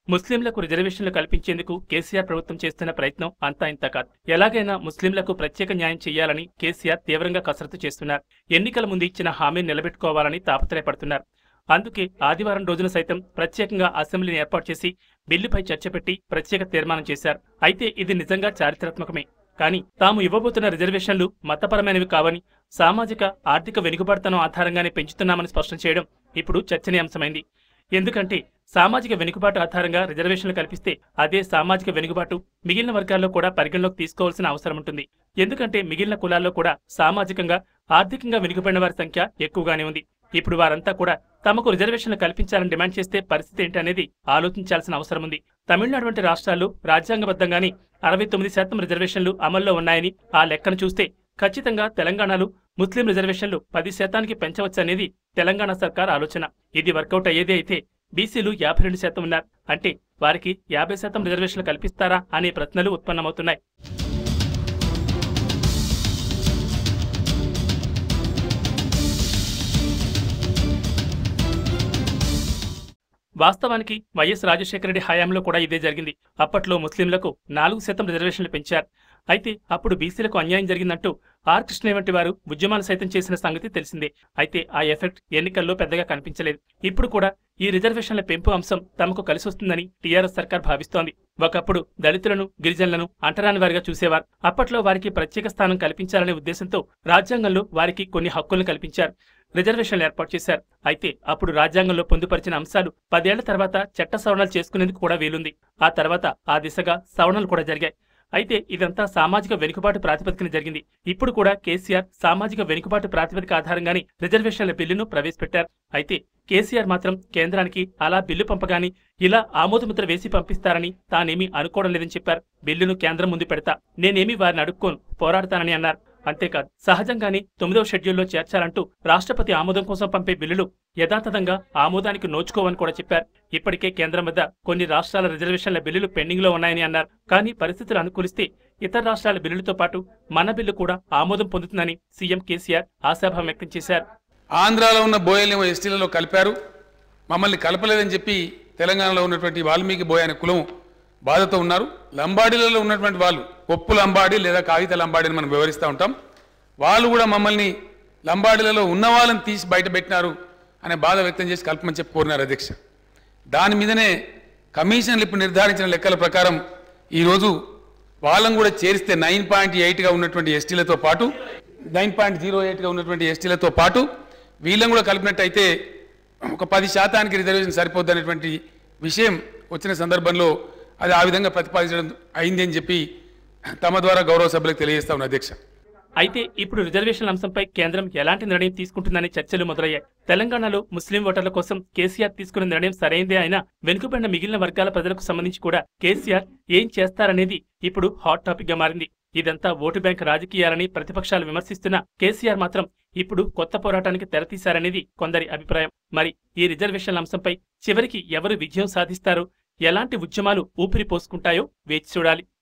ముస్లింలకు రిజర్వేషన్లు కల్పించేందుకు కేసీఆర్ ప్రభుత్వం చేస్తున్న ప్రయత్నం అంతా ఇంత కాదు ఎలాగైనా ముస్లింలకు ప్రత్యేక న్యాయం చేయాలని కేసీఆర్ తీవ్రంగా కసరత్తు చేస్తున్నారు ఎన్నికల ముందు ఇచ్చిన హామీని నిలబెట్టుకోవాలని తాపత్రయపడుతున్నారు అందుకే ఆదివారం రోజున సైతం ప్రత్యేకంగా అసెంబ్లీని ఏర్పాటు చేసి బిల్లుపై చర్చ పెట్టి ప్రత్యేక తీర్మానం చేశారు అయితే ఇది నిజంగా చారిత్రాత్మకమే కానీ తాము ఇవ్వబోతున్న రిజర్వేషన్లు మతపరమైనవి కావని సామాజిక ఆర్థిక వెనుకబడతనం ఆధారంగానే పెంచుతున్నామని స్పష్టం చేయడం ఇప్పుడు చర్చనీయాంశమైంది ఎందుకంటే సామాజిక వెనుకబాటు ఆధారంగా రిజర్వేషన్లు కల్పిస్తే అదే సామాజిక వెనుకబాటు మిగిలిన వర్గాల్లో కూడా పరిగణలోకి తీసుకోవాల్సిన అవసరం ఉంటుంది ఎందుకంటే మిగిలిన కులాల్లో కూడా సామాజికంగా ఆర్థికంగా వెనుకబడిన వారి సంఖ్య ఎక్కువగానే ఉంది ఇప్పుడు వారంతా కూడా తమకు రిజర్వేషన్లు కల్పించాలని డిమాండ్ చేస్తే పరిస్థితి ఏంటి అనేది ఆలోచించాల్సిన అవసరం ఉంది తమిళనాడు వంటి రాష్ట్రాల్లో రాజ్యాంగబద్ధంగానే అరవై తొమ్మిది శాతం రిజర్వేషన్లు అమల్లో ఉన్నాయని ఆ లెక్కను చూస్తే ఖచ్చితంగా తెలంగాణలో ముస్లిం రిజర్వేషన్లు పది శాతానికి పెంచవచ్చనేది తెలంగాణ సర్కార్ ఆలోచన ఇది వర్కౌట్ అయ్యేదే అయితే బీసీలు యాభై రెండు శాతం ఉన్నారు అంటే వారికి యాభై శాతం రిజర్వేషన్లు కల్పిస్తారా అనే ప్రశ్నలు ఉత్పన్నమవుతున్నాయి వాస్తవానికి వైఎస్ రాజశేఖర రెడ్డి హయాంలో కూడా ఇదే జరిగింది అప్పట్లో ముస్లింలకు నాలుగు శాతం రిజర్వేషన్లు పెంచారు అయితే అప్పుడు బీసీలకు అన్యాయం జరిగిందంటూ ఆర్ కృష్ణ వంటి వారు ఉద్యమాలు సైతం చేసిన సంగతి తెలిసిందే అయితే ఆ ఎఫెక్ట్ ఎన్నికల్లో పెద్దగా కనిపించలేదు ఇప్పుడు కూడా ఈ రిజర్వేషన్ల పెంపు అంశం తమకు కలిసొస్తుందని టీఆర్ఎస్ సర్కార్ భావిస్తోంది ఒకప్పుడు దళితులను గిరిజనులను అంటరాని వారిగా చూసేవారు అప్పట్లో వారికి ప్రత్యేక స్థానం కల్పించాలనే ఉద్దేశంతో రాజ్యాంగంలో వారికి కొన్ని హక్కులను కల్పించారు రిజర్వేషన్లు ఏర్పాటు చేశారు అయితే అప్పుడు రాజ్యాంగంలో పొందుపరిచిన అంశాలు పదేళ్ల తర్వాత చట్ట సవరణలు చేసుకునేందుకు కూడా వీలుంది ఆ తర్వాత ఆ దిశగా సవరణలు కూడా జరిగాయి అయితే ఇదంతా సామాజిక వెనుకబాటు ప్రాతిపదికన జరిగింది ఇప్పుడు కూడా కేసీఆర్ సామాజిక వెనుకబాటు ప్రాతిపదిక ఆధారంగానే రిజర్వేషన్ల బిల్లును ప్రవేశపెట్టారు అయితే కేసీఆర్ మాత్రం కేంద్రానికి అలా బిల్లు పంపగాని ఇలా ఆమోదముద్ర వేసి పంపిస్తారని తానేమీ అనుకోవడం లేదని చెప్పారు బిల్లును కేంద్రం ముందు పెడతా నేనేమీ వారిని అడుక్కోను పోరాడతానని అన్నారు అంతేకాదు సహజంగానే తొమ్మిదవ షెడ్యూల్లో చేర్చాలంటూ రాష్ట్రపతి ఆమోదం కోసం పంపే బిల్లులు యథాతథంగా ఆమోదానికి నోచుకోవని కూడా చెప్పారు ఇప్పటికే కేంద్రం వద్ద కొన్ని రాష్ట్రాల రిజర్వేషన్ల బిల్లులు పెండింగ్లో ఉన్నాయని అన్నారు కానీ పరిస్థితులు అనుకూలిస్తే ఇతర రాష్ట్రాల బిల్లులతో పాటు మన బిల్లు కూడా ఆమోదం పొందుతుందని సీఎం కేసీఆర్ ఆశాభావం వ్యక్తం చేశారు ఆంధ్రాలో ఉన్న బోయలేమో ఎస్టీలలో కలిపారు మమ్మల్ని కలపలేదని చెప్పి తెలంగాణలో ఉన్నటువంటి వాల్మీకి బోయ అనే కులం బాధతో ఉన్నారు లంబాడీలలో ఉన్నటువంటి వాళ్ళు ఒప్పు లంబాడి లేదా కాగిత లంబాడి అని మనం వివరిస్తూ ఉంటాం వాళ్ళు కూడా మమ్మల్ని లంబాడీలలో ఉన్న వాళ్ళని తీసి బయట పెట్టినారు అనే బాధ వ్యక్తం చేసి కలపమని చెప్పి కోరినారు అధ్యక్ష దాని మీదనే కమిషన్లు ఇప్పుడు నిర్ధారించిన లెక్కల ప్రకారం ఈరోజు వాళ్ళని కూడా చేరిస్తే నైన్ పాయింట్ ఎయిట్గా ఉన్నటువంటి ఎస్టీలతో పాటు నైన్ పాయింట్ జీరో ఎయిట్గా ఉన్నటువంటి ఎస్టీలతో పాటు వీళ్ళని కూడా కలిపినట్టయితే ఒక పది శాతానికి రిజర్వేషన్ సరిపోద్ది అనేటువంటి విషయం వచ్చిన సందర్భంలో అది ఆ విధంగా ప్రతిపాదించడం అయింది అని చెప్పి తమ ద్వారా గౌరవ సభ్యులకు తెలియజేస్తా ఉన్న అధ్యక్ష అయితే ఇప్పుడు రిజర్వేషన్ల అంశంపై కేంద్రం ఎలాంటి నిర్ణయం తీసుకుంటుందనే చర్చలు మొదలయ్యాయి తెలంగాణలో ముస్లిం ఓటర్ల కోసం కేసీఆర్ తీసుకున్న నిర్ణయం సరైందే అయినా వెనుకబడిన మిగిలిన వర్గాల ప్రజలకు సంబంధించి కూడా కేసీఆర్ ఏం చేస్తారనేది ఇప్పుడు హాట్ టాపిక్ గా మారింది ఇదంతా ఓటు బ్యాంక్ రాజకీయాలని ప్రతిపక్షాలు విమర్శిస్తున్న కేసీఆర్ మాత్రం ఇప్పుడు కొత్త పోరాటానికి తెరతీశారనేది కొందరి అభిప్రాయం మరి ఈ రిజర్వేషన్ల అంశంపై చివరికి ఎవరు విజయం సాధిస్తారో ఎలాంటి ఉద్యమాలు ఊపిరి పోసుకుంటాయో వేచి చూడాలి